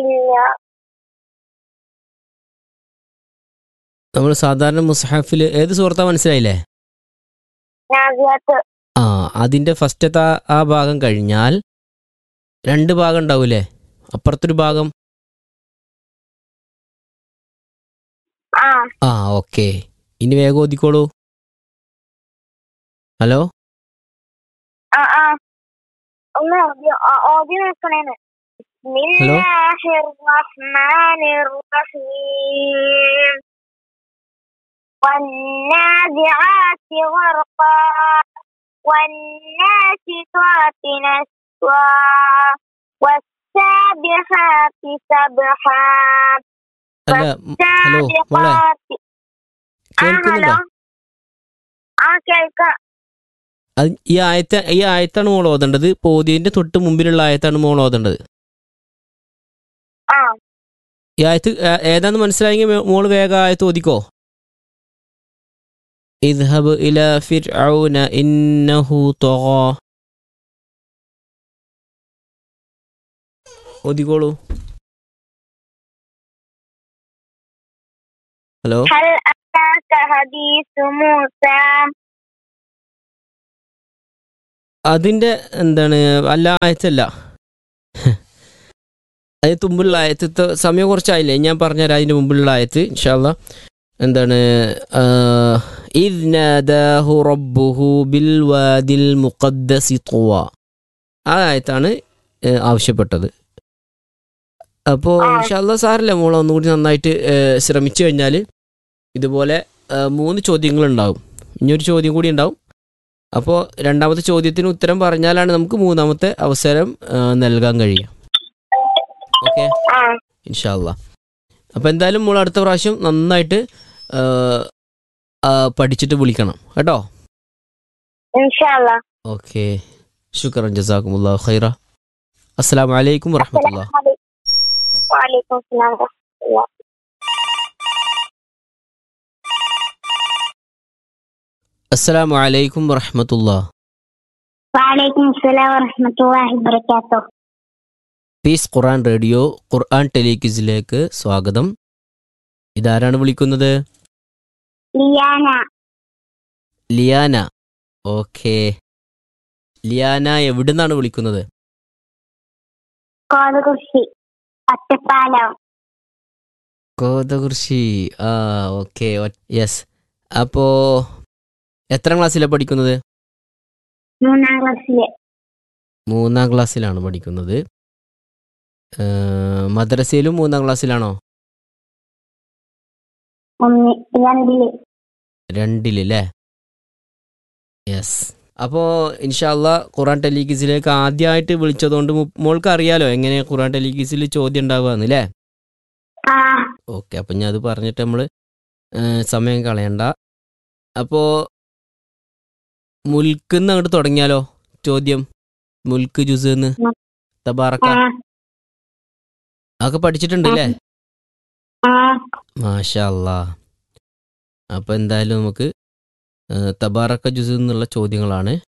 ഇല്ല നമ്മൾ സാധാരണ മുസ്ഹഫിൽ ഏത് സുഹൃത്താ മനസ്സിലായില്ലേ നാസിയാത്ത് ആ അതിൻ്റെ ഫസ്റ്റത്തെ ആ- ആ ഭാഗം കഴിഞ്ഞാൽ രണ്ട് ഭാഗം ഉണ്ടാവൂലേ അപ്പുറത്തൊരു ഭാഗം ആ ആ ഓക്കെ ഇനി വേഗം ഓതിക്കോളൂ ഹലോ ആ ആ ഒന്ന് ഓതി- ആ- ഓതി നിൽക്കണേന്ന് ബിസ്മില്ലാഹിർ റഹ്മാനിർ റഹീം والنازعات غرقا والناشطات نشطا والسابحات سبحا അല്ല ഉം, ഹലോ മോളെ والسابقات ആ കേൾക്കുന്നുണ്ടോ ഹലോ ആ കേൾക്കാം അത് ഈ ആയത്ത ഈ ആയത്താണ് മോൾ ഓതേണ്ടത് പോതിയന്റെ തൊട്ട് മുമ്പിലുള്ള ആയത്താണ് മോൾ ഓതേണ്ടത് ആ ഈ ആയത്ത് ഏ- ഏതാന്ന് മനസ്സിലായെങ്കിൽ മേ- മോള് വേഗം ആയത്ത് ഓതിക്കോ ഇദ്ഹബ് ഇല ഫിർഔന ഇന്നഹു തഗാ ഓതിക്കോളൂ ഹലോ هل أتاك حديث موسى അതിന്റെ എന്താണ് അല്ല ആയത്തല്ല അതിന് മുമ്പുള്ള ആയത്ത് സമയം കുറച്ചായില്ലേ ഞാൻ പറഞ്ഞുതരാം അതിന്റെ മുമ്പിലുള്ള ആയത്ത് ഇൻഷാല്ല എന്താണ് ആ, إذ ناداه ربه بالوادي المقدس طوى ആ ആയത്താണ് ഏ, ആവശ്യപ്പെട്ടത് അപ്പോൾ ആ. ഇൻഷാല്ല സാറില്ല മോളെ ഒന്നുകൂടി നന്നായിട്ട് ഏ, ശ്രമിച്ചു കഴിഞ്ഞാൽ ഇതുപോലെ ഏ, മൂന്ന് ചോദ്യങ്ങളുണ്ടാവും ഇനിയൊരു ചോദ്യം കൂടി ഉണ്ടാവും അപ്പോൾ രണ്ടാമത്തെ ചോദ്യത്തിന് ഉത്തരം പറഞ്ഞാലാണ് നമുക്ക് മൂന്നാമത്തെ അവസരം ആ, നൽകാൻ കഴിയുക ഓക്കെ ആ ഇൻഷാല്ല അപ്പോൾ എന്തായാലും മോൾ അടുത്ത പ്രാവശ്യം നന്നായിട്ട് ആ, ആ, പഠിച്ചിട്ട് വിളിക്കണം കേട്ടോ إن شاء الله ഓക്കെ ശുക്രൻ ജസാക്കുമുല്ലാ ഖൈറ അസ്സാം വലൈക്കും വറഹമത്തുള്ള السلام عليكم وعليكم السلام ورحمة الله അസ്സാം വലൈക്കും വറഹമത്തുള്ള وعليكم السلام ورحمة الله وبركاته പീസ് ഖുറാൻ റേഡിയോ ഖുർആൻ ടെലിക്വിസിലേക്ക് സ്വാഗതം ഇതാരാണ് വിളിക്കുന്നത് ليانا ലിയാന ഓക്കെ ലിയാന എവിടുന്നാണ് വിളിക്കുന്നത് കോതകുർശി ഒറ്റപ്പാലം കോതകുർശി ആ ഓക്കെ യെസ് അപ്പോ എത്ര ക്ലാസ്സിലാണ് പഠിക്കുന്നത് മൂന്നാം ക്ലാസ്സില് മൂന്നാം ക്ലാസ്സിലാണ് പഠിക്കുന്നത് ഏ, മദ്രസയിലും മൂന്നാം ക്ലാസ്സിലാണോ ഒന്ന് രണ്ടില് രണ്ടില് അല്ലേ യെസ് അപ്പോൾ ഇൻഷാല്ല ഖുറാൻ ടെലിക്വിസിലേക്ക് ആദ്യമായിട്ട് വിളിച്ചതുകൊണ്ട് മു- മോൾക്ക് അറിയാലോ എങ്ങനെ ഖുറാൻ ടെലിക്വിസിൽ ചോദ്യം ഉണ്ടാവുകയെന്ന് അല്ലേ ആ ഓക്കെ അപ്പം ഞാൻ അത് പറഞ്ഞിട്ട് നമ്മൾ സമയം കളയണ്ട അപ്പോൾ മുൽക്കുന്ന് അങ്ങോട്ട് തുടങ്ങിയാലോ ചോദ്യം മുൽക്ക് ജുസ് എന്ന് ഉം. തബാറക്ക ആ അതൊക്കെ പഠിച്ചിട്ടുണ്ട് അല്ലേ ആ മാഷാ അല്ലാ അപ്പോൾ എന്തായാലും നമുക്ക് ഏ, തബാറക്ക ജുസ് എന്നുള്ള ചോദ്യങ്ങളാണ്